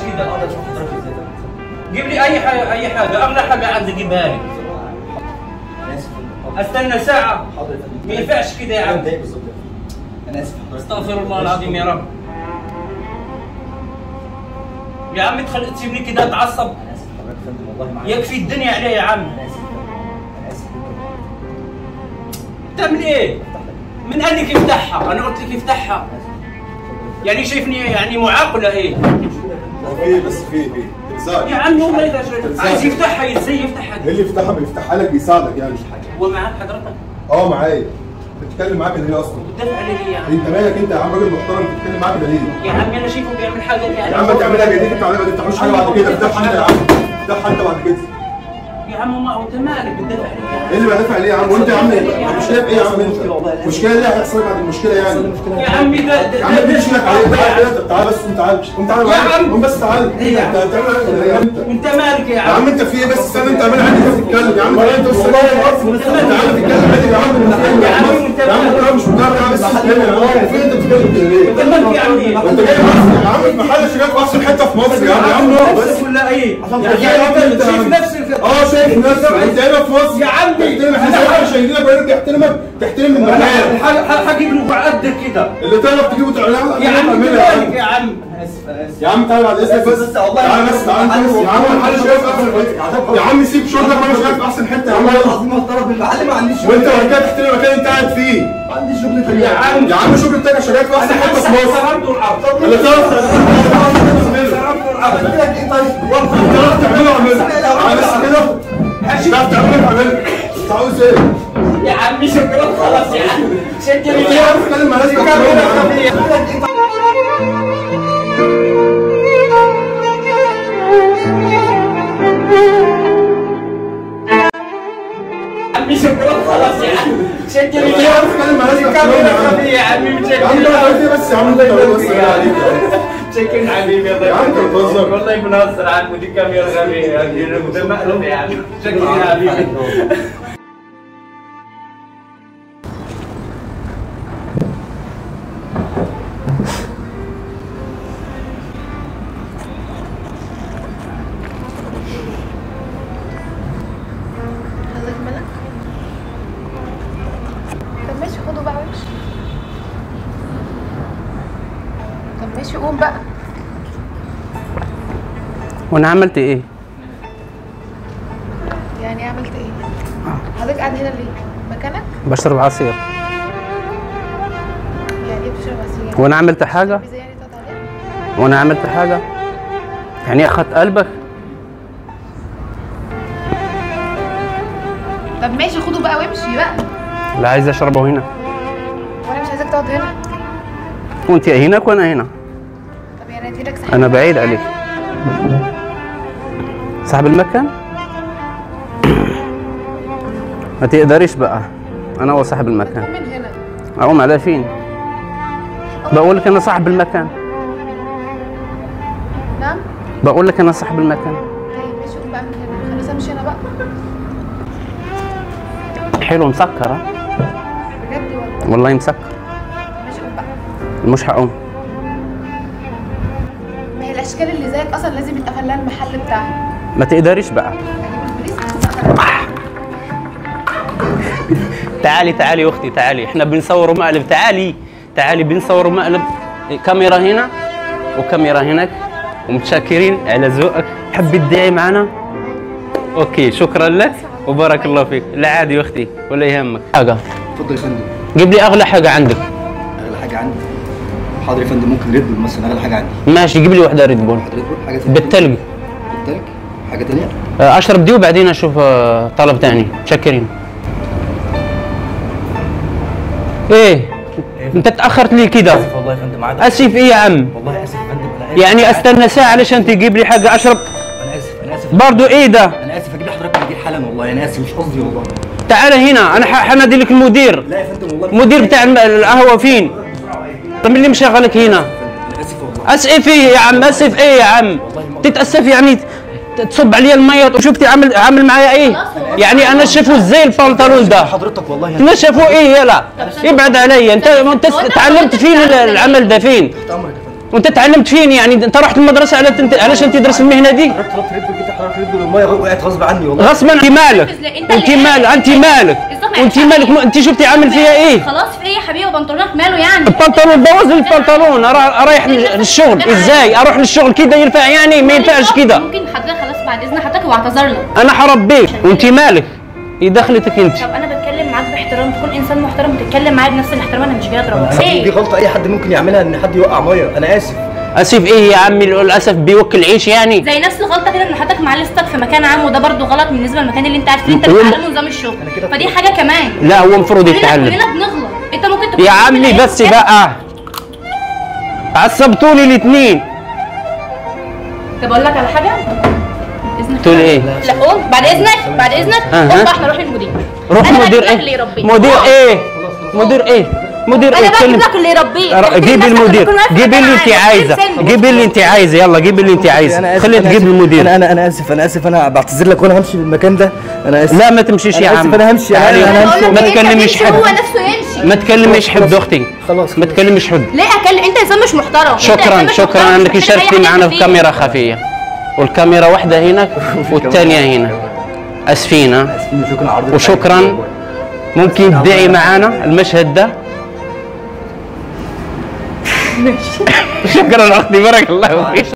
كده اقدر اشوف حضرتك ازاي ده جيب لي اي حاجه اي حاجه اغلى حاجه عندي جيبها لي انا اسف يا فندم. استنى ساعه حاضر يا فندم ما ينفعش كده يا انا عم متضايق بالظبط يا فندم. انا اسف حضرتك استغفر الله العظيم يا رب يا عم تخلي تسيبني كده اتعصب انا اسف حضرتك يا فندم والله معاك يكفي الدنيا عليه يا عم انا اسف يا فندم. انا اسف جدا تعمل ايه؟ افتح لك من قال لك افتحها؟ انا قلت لك افتحها انا اسف اتفضل. يعني شايفني يعني معاق ولا ايه؟ في بس في في يا تنساش عم هو ما يقدرش عايز يفتحها ازاي يفتحها اللي يفتحها بيفتحها لك بيساعدك يعني هو معاك حضرتك؟ اه معايا بتتكلم معاك ليه اصلا دافع عليه ليه يا عم؟ انت مالك انت يا عم راجل محترم بتتكلم معاك ليه يا عم انا شايفه بيعمل حاجه يعني يا عم تعملها جديد انت عليها ما تفتحوش حاجه بعد كده افتحها انت يا عم افتحها انت بعد كده يا عم ما انت مالك بتدافع عليه يا عم ايه اللي بدافع ليه يا عم وانت يا عم المشكله في ايه يا عم انت مشكله اللي هيحصل بعد المشكله يعني يا عم ده ده يا عم مفيش لك عليه تعالى كده طب تعالى بس قوم تعالى قوم تعالى يا معايا. عم. قوم بس تعالى انت بتعمل ايه يا انت انت مالك يا يا عم عم انت في ايه بس استنى انت عمال عندي تتكلم يا عم تعالى انت بس تعالى تتكلم عادي يا عم انت يا عم انت يا عم انت مش مجرد يا عم بس تتكلم يا عم فين انت بتتكلم كده ليه؟ انت مالك يا عم ايه؟ انت جاي مصر يا عم في محل شغال في احسن حته في مصر يا عم يا عم اقعد بس ولا ايه؟ يعني يعني انت انت شايف نفسك اه شايف نفسك انت هنا في مصر يا عمي. تحترم احنا ساعتها شايلينك وقالك بيحترمك تحترم المكان هجيب له بعد كده اللي تعرف تجيبه تعملها يا عم انت مالك يا عم انا اسف انا اسف يا عم تعالى بعد اذنك بس بس والله تعالى بس تعالى انت بس يا عم المحل شغال في احسن حته يا عم سيب شغلك وانا شغال في احسن حته يا عم والله العظيم ما اتضرب بالمعلم ما عنديش شغل وانت بعد كده تحترم المكان اللي انت قاعد فيه ما عنديش شغل تاني يا عم يا عم شغل تاني شغال في احسن حته في مصر صرفت العرض اللي تعرف تعمله صرفت العرض قلت لك ايه طيب تعرف تعمله اعمله تعالى بس كده تعرف تعمله اعمله انت عاوز ايه؟ يا عم شكرا خلاص يا عم شكرا يا يا عم اتكلم مع ناس محترمة يا عم. عم شكرا خلاص يا عم شكرا يا يا عم عم اتكلم مع ناس محترمة يا عم. يا عم يا عم ده عايز ايه بس يا عم انت بس يا عليك عم شكرا حبيبي يا عم انت بتهزر والله بنهزر عم ودي كاميرا غبية يا عم ده مقلوب يا عم شكرا يا حبيبي حضرتك مالك؟ طب ماشي خده بقى وامشي طب ماشي قوم بقى وانا عملت ايه؟ يعني عملت ايه؟ حضرتك قاعد هنا ليه؟ مكانك؟ بشرب عصير يعني ايه بتشرب عصير؟ وانا عملت حاجة؟ بيزا يعني تقعد عليها؟ وانا عملت حاجة؟ يعني اخدت قلبك؟ طب ماشي خده بقى وامشي بقى لا عايز اشربه هنا وانا مش عايزاك تقعد هنا وانت هناك وانا هنا طب يعني اديلك ساعه انا بعيد عليك صاحب المكان ما تقدريش بقى انا هو صاحب المكان قوم من هنا اقوم على فين بقول لك انا صاحب المكان نعم بقول لك انا صاحب المكان طيب ماشي قوم بقى من هنا خلاص امشي انا بقى حلو مسكر ها؟ بجد والله والله مسكر ماشي قوم بقى مش هقوم ما هي الاشكال اللي زيك اصلا لازم يتقفل لها المحل بتاعها ما تقدريش بقى اجيب البوليس تعالي تعالي يا اختي تعالي احنا بنصور مقلب تعالي تعالي بنصور مقلب كاميرا هنا وكاميرا هناك ومتشكرين على ذوقك حب تدعي معنا اوكي شكرا لك وبارك الله فيك لا عادي يا اختي ولا يهمك حاجه اتفضل يا فندم جيب لي اغلى حاجه عندك اغلى حاجه عندي حاضر يا فندم ممكن ريد بول مثلا اغلى حاجه عندي ماشي جيب لي واحده ريد بول حضرتك بول حاجه ثانيه بالتلج بالتلج حاجه ثانيه آه، اشرب دي وبعدين اشوف آه، طلب تاني متشكرين ايه انت تاخرت لي كده اسف والله يا فندم عادي اسف ايه يا عم والله اسف يا فندم انا اسف يعني استنى ساعه علشان تجيب لي حاجه اشرب انا اسف انا اسف برضو ايه ده انا اسف اجيب لحضرتك مدير حالا والله انا اسف مش قصدي والله تعال هنا انا ح- حنادي لك المدير لا يا فندم والله المدير بتاع الم- القهوه فين طب اللي مشغلك هنا انا اسف والله اسف ايه يا عم اسف ايه يا عم تتاسف يعني ت- تصب علي الميه وشفتي عامل عامل معايا ايه يعني انا شايفه ازاي البنطلون ده حضرتك والله يا نشفوا ايه يلا ابعد علي انت انت تعلمت فين ال- العمل ده فين تحت امرك يا فندم وانت تعلمت فين يعني انت رحت المدرسه على تنت... علشان تدرس المهنه دي رحت رحت ريد بول جيت حضرتك ريد بول الميه وقعت غصب عني والله غصبا انت مالك انت انت اللي مالك قاعد. انت مالك الزهر وانت يعني مالك انت شفتي عامل فيها ايه خلاص في ايه يا حبيبي وبنطلونك ماله يعني البنطلون بوظ لي البنطلون أرا- رايح للشغل ازاي اروح للشغل كده ينفع يعني ما ينفعش كده ممكن حضرتك خلاص بعد اذن حضرتك واعتذر لك انا حربيك وانت مالك ايه دخلتك انت طب انا بتكلم معاك باحترام تكون انسان محترم وتتكلم معايا بنفس الاحترام انا مش جاي اضربك دي ايه غلطه اي حد ممكن يعملها ان حد يوقع ميه انا اسف اسف ايه يا عمي للاسف بيوكل عيش يعني زي نفس الغلطه كده ان حضرتك معلستك في مكان عام وده برضو غلط بالنسبه للمكان اللي انت قاعد فيه انت هو- بتعلمه نظام الشغل كده فدي حاجه كمان لا هو المفروض كلنا يتعلم كلنا بنغلط انت ممكن تكون يا بتعمل عمي إيه؟ بس بقى عصبتوني الاثنين طب اقول لك على حاجه اذنك تقول ايه لا قوم بعد اذنك بعد اذنك أها. قوم بقى احنا نروح للمدير روح أنا مدير بجيب لك اللي ايه يربيك. مدير قوم. ايه مدير ايه مدير انا ايه بجيب كلم لك اللي يربيك ر- ممكن جيبي الناس المدير تكون واقفة جيبي اللي انت معايا. عايزه سن. جيبي اللي انت عايزه يلا جيبي اللي انت عايزه خلي أنا تجيب آسف. المدير انا انا انا اسف انا اسف انا بعتذر لك وانا همشي من المكان ده انا اسف لا ما تمشيش يا أنا عم آسف، أنا همشي. تعالي. أنا- أنا أنا أقول له ما إيه؟ أنت تكلميش تمشي حد هو نفسه يمشي ما تكلميش حد اختي خلاص ما تكلميش حد ليه اكلم انت انسان مش محترم أنت شكرا إنسان مش شكرا محترم، انك مش محترم أي شاركتي حاجة معنا أنت في فيها. كاميرا خفيه والكاميرا واحده هنا والثانيه هنا اسفين ها؟ شكرا عرض وشكرا ممكن تدعي معانا المشهد ده شكرا اختي بارك الله فيك